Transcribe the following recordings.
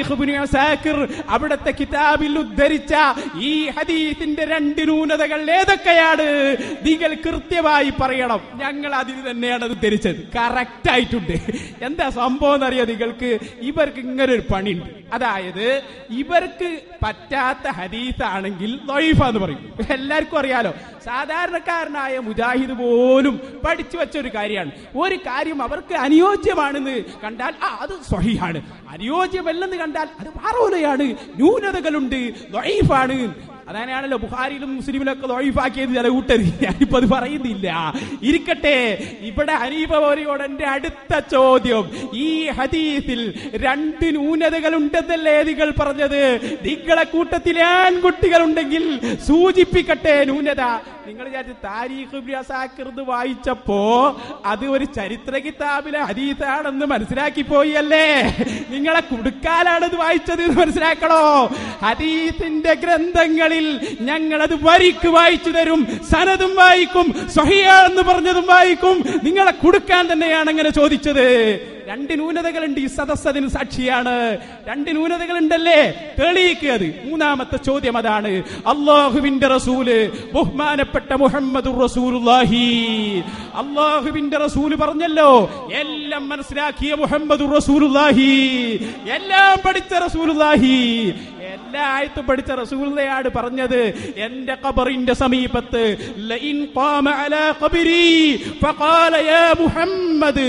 താരീഖ് ഇബ്നു അസാക്കിർ അവിടുത്തെ കിതാബിൽ ഉദ്ധരിച്ച ഈ ഹദീസിന്റെ രണ്ട് ന്യൂനതകൾ ഏതൊക്കെയാണ് നിങ്ങൾ കൃത്യമായി പറയണം ഞങ്ങൾ അതിന് തന്നെയാണ് അത് ഉദ്ധരിച്ചത് കറക്റ്റ് ആയിട്ടുണ്ട് എന്താ സംഭവം എന്നറിയോ നിങ്ങൾക്ക് ഇവർക്ക് ഇങ്ങനെ ഒരു പണിയുണ്ട് അതായത് ഇവർക്ക് പറ്റാത്ത ഹദീസാണെങ്കിൽ ലൈഫ എന്ന് പറയും എല്ലാവർക്കും അറിയാലോ സാധാരണക്കാരനായ മുജാഹിദ് പോലും പഠിച്ചു വെച്ച ഒരു കാര്യമാണ് ഒരു കാര്യം അവർക്ക് അനുയോജ്യമാണെന്ന് കണ്ടാൽ ആ അത് സ്വഹിയാണ് അനുയോജ്യമല്ലെന്ന് കണ്ടാൽ അത് പാറോലയാണ് ന്യൂനതകളുണ്ട് ലൈഫാണ് അതാണല്ലോ ബുഹാരിയിലും മുസ്ലിമിലൊക്കെ ലൈഫാക്കിയത് ചില കൂട്ടര് ഞാനിപ്പോ അത് പറയുന്നില്ല ഇരിക്കട്ടെ ഇവിടെ ഹനീഫ പോലെയോട് എന്റെ അടുത്ത ചോദ്യം ഈ ഹദീസിൽ രണ്ട് ന്യൂനതകൾ ഉണ്ടെന്നല്ലേ നിങ്ങൾ പറഞ്ഞത് നിങ്ങളെ കൂട്ടത്തിൽ ആൺകുട്ടികൾ ഉണ്ടെങ്കിൽ സൂചിപ്പിക്കട്ടെ ന്യൂനത നിങ്ങൾ വിചാരിച്ചു താരീഖ് വ്യാസാകൃത് വായിച്ചപ്പോ അത് ഒരു ചരിത്ര കിതാബിലെ ഹദീസാണെന്ന് മനസ്സിലാക്കി പോയി അല്ലേ നിങ്ങളെ കുടുക്കാലാണ് ഇത് വായിച്ചത് എന്ന് മനസ്സിലാക്കണോ ഹദീസിന്റെ ഗ്രന്ഥങ്ങളിൽ ഞങ്ങളത് വരിക്ക് വായിച്ചു തരും സനതും വായിക്കും സ്വഹിയാണെന്ന് പറഞ്ഞതും വായിക്കും നിങ്ങളെ കുടുക്കാൻ തന്നെയാണ് അങ്ങനെ ചോദിച്ചത് രണ്ട് ന്യൂനതകളുണ്ട് ഈ സദസ് അതിന് സാക്ഷിയാണ് രണ്ട് ന്യൂനതകളുണ്ടല്ലേ തെളിയിക്കുക അത് മൂന്നാമത്തെ ചോദ്യം അതാണ് അള്ളാഹുവിന്റെ റസൂല് ബഹുമാനപ്പെട്ട മുഹമ്മദ് റസൂലുള്ളാഹി അള്ളാഹുവിന്റെ റസൂല് പറഞ്ഞല്ലോ എല്ലാം മനസ്സിലാക്കിയ മുഹമ്മദ് റസൂലുള്ളാഹി എല്ലാം പഠിച്ച റസൂലുള്ളാഹി എല്ലാ ആയത്തും പഠിച്ച റസൂലുള്ളയാണ് പറഞ്ഞത് എന്റെ ഖബറിന്റെ സമീപത്ത് ലഇൻ ഖാമ അലാ ഖബരി ഫഖാല യാ മുഹമ്മദ്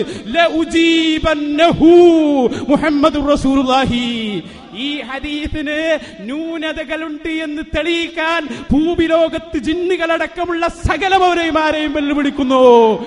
ലഉജീബന്നഹു മുഹമ്മദുർ റസൂലുള്ളാഹി ഈ ഹദീസിന് ന്യൂനതകളുണ്ട് എന്ന് തെളിയിക്കാൻ ഭൂമിലോകത്ത് ജിന്നുകളടക്കമുള്ള സകല മൗലൈമാരെയും വെല്ലുവിളിക്കുന്നു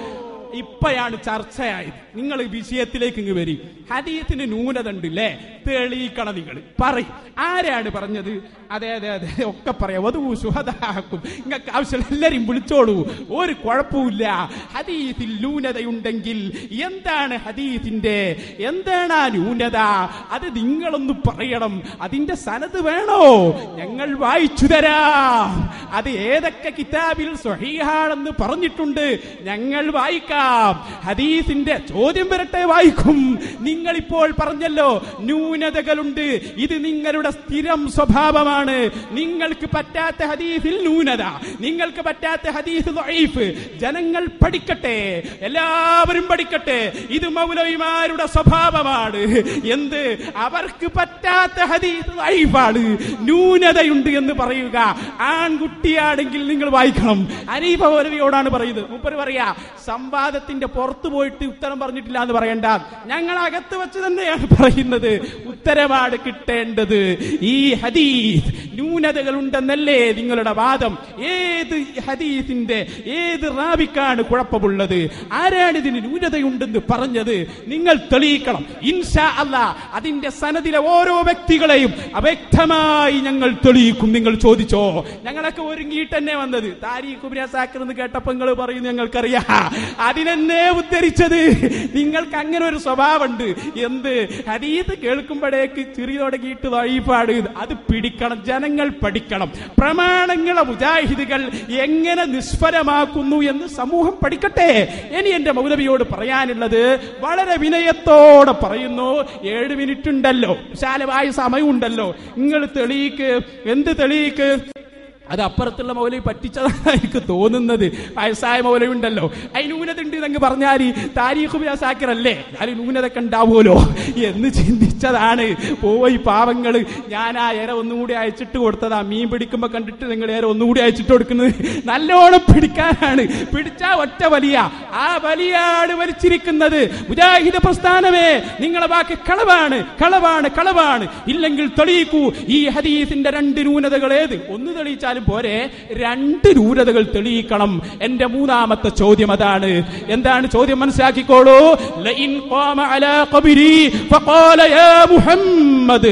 ഇപ്പോഴാണ് ചർച്ചയായത് നിങ്ങൾ വിഷയത്തിലേക്ക് ഇങ്ങ് വരി ഹദീസിന് ന്യൂനത ഉണ്ടല്ലേ തെളിയിക്കണം നിങ്ങൾ പറയും ആരാണ് പറഞ്ഞത് അതെ അതെ അതെ ഒക്കെ പറയാം വധു സുഹദാക്കും നിങ്ങൾക്ക് ആവശ്യമുള്ള എല്ലാരെയും വിളിച്ചോളൂ ഒരു കുഴപ്പമില്ല ഹദീസിൽ ന്യൂനതയുണ്ടെങ്കിൽ എന്താണ് ഹദീസിന്റെ എന്താണ് ആ ന്യൂനത അത് നിങ്ങളൊന്ന് പറയണം അതിന്റെ സനത് വേണോ ഞങ്ങൾ വായിച്ചു തരാം അത് ഏതൊക്കെ കിതാബിൽ സ്വഹീഹാണെന്ന് പറഞ്ഞിട്ടുണ്ട് ഞങ്ങൾ വായിക്കാം ഹദീസിന്റെ ചോദ്യം വരട്ടെ വായിക്കും നിങ്ങൾ ഇപ്പോൾ പറഞ്ഞല്ലോ ന്യൂനതകളുണ്ട് ഇത് നിങ്ങളുടെ സ്ഥിരം സ്വഭാവമാണ് നിങ്ങൾക്ക് പറ്റാത്ത ഹദീസിൽ ന്യൂനത നിങ്ങൾക്ക് പറ്റാത്ത ഹദീസ് ദഈഫ് ജനങ്ങൾ പഠിക്കട്ടെ എല്ലാവരും പഠിക്കട്ടെ ഇത് മൗലവിമാരുടെ സ്വഭാവമാണ് എന്ത് അവർക്ക് പറ്റാത്ത ഹദീസ് ദഈഫാണ് ന്യൂനതയുണ്ട് എന്ന് പറയുക ആൺകുട്ടിയാണെങ്കിൽ നിങ്ങൾ വായിക്കണം അനീഫ മൗലവിയോടാണ് പറയുന്നത് മൂപ്പര് പറയാ സംവാദത്തിന്റെ പുറത്തു പോയിട്ട് ഉത്തരം പറഞ്ഞിട്ടില്ല എന്ന് പറയണ്ട ഞങ്ങൾ അകത്ത് വെച്ച് തന്നെയാണ് പറയുന്നത് ഉത്തരമാണ് കിട്ടേണ്ടത് ഈ ഹദീസ് ന്യൂനതകൾ ഉണ്ടെന്നല്ലേ നിങ്ങളുടെ വാദം ഏത് ഹദീസിന്റെ ഏത് റാവിക്കാണ് കുഴപ്പമുള്ളത് ആരാണ് ഇതിന് ന്യൂനതയുണ്ടെന്ന് പറഞ്ഞത് നിങ്ങൾ തെളിയിക്കണം ഇൻഷാ അല്ല അതിന്റെ സനദിലെ ഓരോ വ്യക്തികളെയും അവ്യക്തമായി ഞങ്ങൾ തെളിയിക്കും നിങ്ങൾ ചോദിച്ചോ ഞങ്ങളൊക്കെ ഒരുങ്ങിയിട്ട് തന്നെ വന്നത് താരീഖ് കുബ്രാസാക്കർ എന്ന് കേട്ടപ്പോ നിങ്ങൾ പറയുന്നു ഞങ്ങൾക്കറിയാം അതിനെന്നെ ഉദ്ധരിച്ചത് നിങ്ങൾക്ക് അങ്ങനെ ഒരു സ്വഭാവമുണ്ട് എന്ത് ഹരീത് കേൾക്കുമ്പോഴേക്ക് ചിറി തുടങ്ങിയിട്ട് വഴിപാട് അത് പിടിക്കണം ജനങ്ങൾ പഠിക്കണം പ്രമാണങ്ങളെ മുജാഹിദുകൾ എങ്ങനെ നിസ്ഫലമാക്കുന്നു എന്ന് സമൂഹം പഠിക്കട്ടെ ഇനി എന്റെ മൗലവിയോട് പറയാനുള്ളത് വളരെ വിനയത്തോടെ പറയുന്നു ഏഴ് മിനിറ്റ് ഉണ്ടല്ലോ വിശാലമായ സമയമുണ്ടല്ലോ നിങ്ങൾ തെളിയിക്ക് എന്ത് തെളിയിക്ക് അത് അപ്പുറത്തുള്ള മൗലവി പറ്റിച്ചതാണ് എനിക്ക് തോന്നുന്നത് വയസ്സായ മൗലവി ഉണ്ടല്ലോ അതിന് ന്യൂനത ഉണ്ട് എന്നങ്ങ് പറഞ്ഞാൽ താരീഖ് വ്യാസാക്കറല്ലേ ഞാൻ ന്യൂനതൊക്കെ ഉണ്ടാവുമല്ലോ എന്ന് ചിന്തിച്ചതാണ് പോയി പാവങ്ങള് ഞാൻ ആ ഇര ഒന്നുകൂടി അയച്ചിട്ട് കൊടുത്തതാ മീൻ പിടിക്കുമ്പോ കണ്ടിട്ട് നിങ്ങൾ ഇര ഒന്നുകൂടി അയച്ചിട്ട് കൊടുക്കുന്നത് നല്ലോണം പിടിക്കാനാണ് പിടിച്ചാ ഒറ്റ വലിയ ആ വലിയാണ് വലിച്ചിരിക്കുന്നത് മുജാഹിദ പ്രസ്ഥാനമേ നിങ്ങളെ ബാക്കി കളവാണ് കളവാണ് കളവാണ് ഇല്ലെങ്കിൽ തെളിയിക്കൂ ഈ ഹദീസിന്റെ രണ്ട് ന്യൂനതകൾ ഏത് ഒന്ന് തെളിയിച്ചാലും പോരെ രണ്ട് ന്യൂനതകൾ തെളിയിക്കണം എന്റെ മൂന്നാമത്തെ ചോദ്യം അതാണ് എന്താണ് ചോദ്യം മനസ്സിലാക്കിക്കോളൂ ലഇൻ ഖാമ അലാ ഖബരി ഫഖാല യാ മുഹമ്മദ്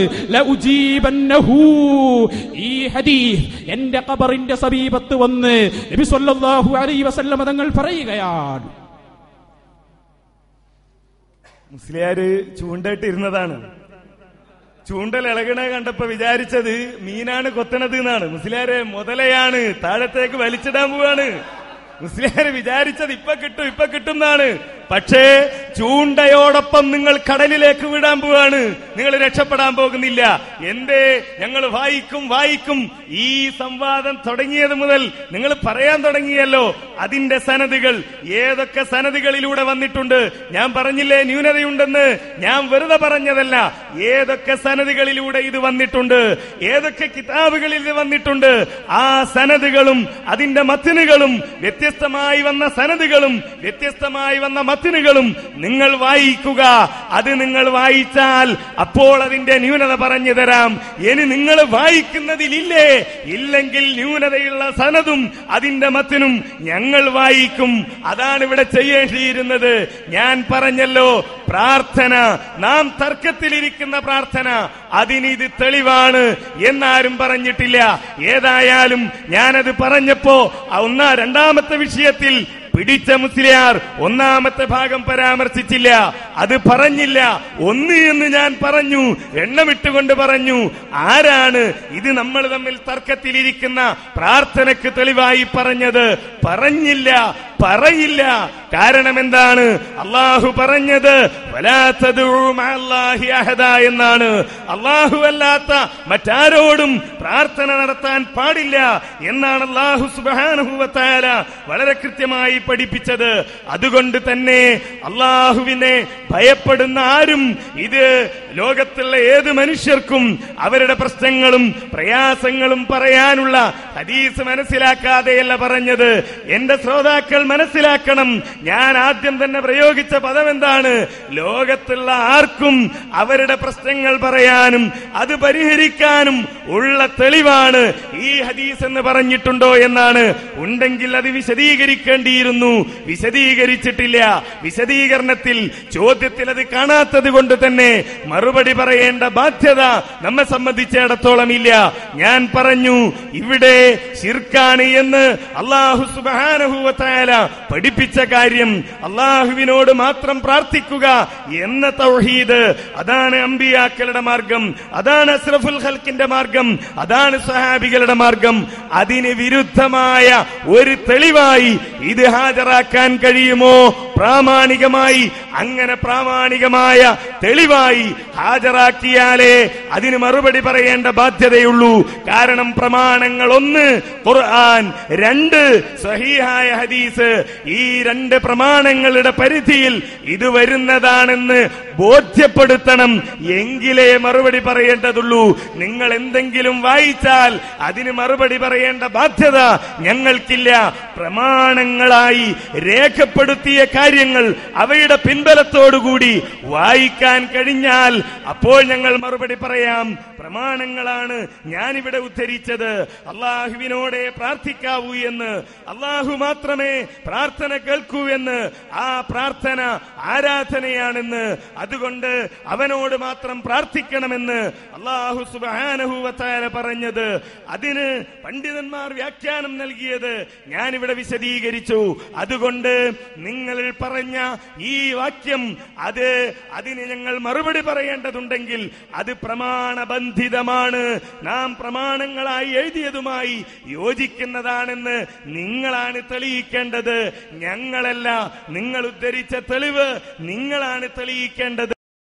ലഉജീബന്നഹു ഈ ഹദീസ് എന്റെ ഖബറിന്റെ സമീപത്ത് വന്ന് നബി സല്ലല്ലാഹു അലൈഹി വസല്ലം തങ്ങൾ പറയുകയാണ് മുസ്ലിയാര് ചൂണ്ടയിട്ടിരുന്നതാണ് ചൂണ്ടൽ ഇളകണ കണ്ടപ്പോ വിചാരിച്ചത് മീനാണ് കൊത്തണത് എന്നാണ് മുസ്ലിയാരെ മുതലയാണ് താഴത്തേക്ക് വലിച്ചിടാൻ പോവാണ് മുസ്ലിയാര് വിചാരിച്ചത് ഇപ്പൊ കിട്ടും ഇപ്പൊ കിട്ടും എന്നാണ് പക്ഷേ ചൂണ്ടയോടൊപ്പം നിങ്ങൾ കടലിലേക്ക് വിടാൻ പോവാണ് നിങ്ങൾ രക്ഷപ്പെടാൻ പോകുന്നില്ല എന്തേ ഞങ്ങൾ വായിക്കും വായിക്കും ഈ സംവാദം തുടങ്ങിയത് മുതൽ നിങ്ങൾ പറയാൻ തുടങ്ങിയല്ലോ അതിന്റെ സനതുകൾ ഏതൊക്കെ സനതുകളിലൂടെ വന്നിട്ടുണ്ട് ഞാൻ പറഞ്ഞില്ലേ ന്യൂനതയുണ്ടെന്ന് ഞാൻ വെറുതെ പറഞ്ഞതല്ല ഏതൊക്കെ സനതുകളിലൂടെ ഇത് വന്നിട്ടുണ്ട് ഏതൊക്കെ കിതാബുകളിൽ ഇത് വന്നിട്ടുണ്ട് ആ സനതുകളും അതിന്റെ മത്തിനുകളും വ്യത്യസ്തമായി വന്ന സനതുകളും വ്യത്യസ്തമായി വന്ന മത്തിനുകളും നിങ്ങൾ വായിക്കുക അത് നിങ്ങൾ വായിച്ചാൽ അപ്പോൾ അതിന്റെ ന്യൂനത പറഞ്ഞു തരാം ഇനി നിങ്ങൾ വായിക്കുന്നതിലില്ലേ ഇല്ലെങ്കിൽ ന്യൂനതയുള്ള സനതും അതിന്റെ മത്തിനും ഞങ്ങൾ വായിക്കും അതാണ് ഇവിടെ ചെയ്യേണ്ടിയിരുന്നത് ഞാൻ പറഞ്ഞല്ലോ പ്രാർത്ഥന നാം തർക്കത്തിലിരിക്കുന്ന പ്രാർത്ഥന അതിനിത് തെളിവാണ് എന്നാരും പറഞ്ഞിട്ടില്ല ഏതായാലും ഞാനത് പറഞ്ഞപ്പോ ആ ഒന്നാ രണ്ടാമത്തെ വിഷയത്തിൽ പിടിച്ച മുസ്ലിയാർ ഒന്നാമത്തെ ഭാഗം പരാമർശിച്ചില്ല അത് പറഞ്ഞില്ല ഒന്ന് എന്ന് ഞാൻ പറഞ്ഞു എണ്ണമിട്ടുകൊണ്ട് പറഞ്ഞു ആരാണ് ഇത് നമ്മൾ തമ്മിൽ തർക്കത്തിലിരിക്കുന്ന പ്രാർത്ഥനയ്ക്ക് തെളിവായി പറഞ്ഞത് പറഞ്ഞില്ല പറയില്ല കാരണം എന്താണ് അള്ളാഹു പറഞ്ഞത് "വലാ തദ്ഉ മഅല്ലാഹി അഹദ" എന്നാണ് അള്ളാഹു അല്ലാത്ത മറ്റാരോടും പ്രാർത്ഥന നടത്താൻ പാടില്ല എന്നാണ് അള്ളാഹു സുബാനുഭവത്തായ വളരെ കൃത്യമായി പഠിപ്പിച്ചത് അതുകൊണ്ട് തന്നെ അള്ളാഹുവിനെ ഭയപ്പെടുന്ന ആരും ഇത് ലോകത്തുള്ള ഏത് മനുഷ്യർക്കും അവരുടെ പ്രശ്നങ്ങളും പ്രയാസങ്ങളും പറയാനുള്ള ഹദീസ് മനസ്സിലാക്കാതെയല്ല പറഞ്ഞത് എന്റെ ശ്രോതാക്കൾ മനസ്സിലാക്കണം ഞാൻ ആദ്യം തന്നെ പ്രയോഗിച്ച പദം എന്താണ് ലോകത്തുള്ള ആർക്കും അവരുടെ പ്രശ്നങ്ങൾ പറയാനും അത് പരിഹരിക്കാനും ഉള്ള തെളിവാണ് ഈ ഹദീസ് എന്ന് പറഞ്ഞിട്ടുണ്ടോ എന്നാണ് ഉണ്ടെങ്കിൽ അത് വിശദീകരിക്കേണ്ടിയിരുന്നു വിശദീകരിച്ചിട്ടില്ല വിശദീകരണത്തിൽ ചോദ്യത്തിൽ അത് കാണാത്തത് കൊണ്ട് തന്നെ മറുപടി പറയേണ്ട ബാധ്യത നമ്മെ സംബന്ധിച്ചിടത്തോളം ഇല്ല ഞാൻ പറഞ്ഞു ഇവിടെ ശിർക്കാണ് എന്ന് അള്ളാഹു സുബാനഹുവത്തായ പഠിപ്പിച്ച കാര്യം അള്ളാഹുവിനോട് മാത്രം പ്രാർത്ഥിക്കുക എന്ന തൗഹീദ് അതാണ് അമ്പിയാക്കളുടെ മാർഗം അതാണ് അസ്രഫുൽ ഹൽക്കിന്റെ മാർഗം അതാണ് സഹാബികളുടെ മാർഗം അതിന് വിരുദ്ധമായ ഒരു തെളിവായി ഇത് ഹാജരാക്കാൻ കഴിയുമോ പ്രാമാണികമായി അങ്ങനെ പ്രാമാണികമായ തെളിവായി ഹാജരാക്കിയാലേ അതിന് മറുപടി പറയേണ്ട ബാധ്യതയുള്ളൂ കാരണം പ്രമാണങ്ങൾ ഒന്ന് ഖുർആൻ രണ്ട് സഹീഹായ ഹദീസ് ഈ രണ്ട് പ്രമാണങ്ങളുടെ പരിധിയിൽ ഇത് വരുന്നതാണെന്ന് ബോധ്യപ്പെടുത്തണം എങ്കിലേ മറുപടി പറയേണ്ടതുള്ളൂ നിങ്ങൾ എന്തെങ്കിലും വായിച്ചാൽ അതിന് മറുപടി പറയേണ്ട ബാധ്യത ഞങ്ങൾക്കില്ല പ്രമാണങ്ങളായി രേഖപ്പെടുത്തിയ കാര്യങ്ങൾ അവയുടെ പിൻബലത്തോടുകൂടി വായിക്കാൻ കഴിഞ്ഞാൽ അപ്പോൾ ഞങ്ങൾ മറുപടി പറയാം പ്രമാണങ്ങളാണ് ഞാനിവിടെ ഉദ്ധരിച്ചത് അള്ളാഹുവിനോടെ പ്രാർത്ഥിക്കാവൂ എന്ന് അള്ളാഹു മാത്രമേ പ്രാർത്ഥന കേൾക്കൂ എന്ന് ആ പ്രാർത്ഥന ആരാധനയാണെന്ന് അതുകൊണ്ട് അവനോട് മാത്രം പ്രാർത്ഥിക്കണമെന്ന് അള്ളാഹു സുബാനഹുവത്തായ പറഞ്ഞത് അതിന് പണ്ഡിതന്മാർ വ്യാഖ്യാനം നൽകിയത് ഞാനിവിടെ വിശദീകരിച്ചു അതുകൊണ്ട് നിങ്ങൾ പറഞ്ഞ ഈ വാക്യം അത് അതിന് ഞങ്ങൾ മറുപടി പറയേണ്ടതുണ്ടെങ്കിൽ അത് പ്രമാണബന്ധിതമാണ് നാം പ്രമാണങ്ങളായി എഴുതിയതുമായി യോജിക്കുന്നതാണെന്ന് നിങ്ങളാണ് തെളിയിക്കേണ്ടത് ഞങ്ങളല്ല നിങ്ങൾ ഉദ്ധരിച്ച തെളിവ് നിങ്ങളാണ് തെളിയിക്കേണ്ടത്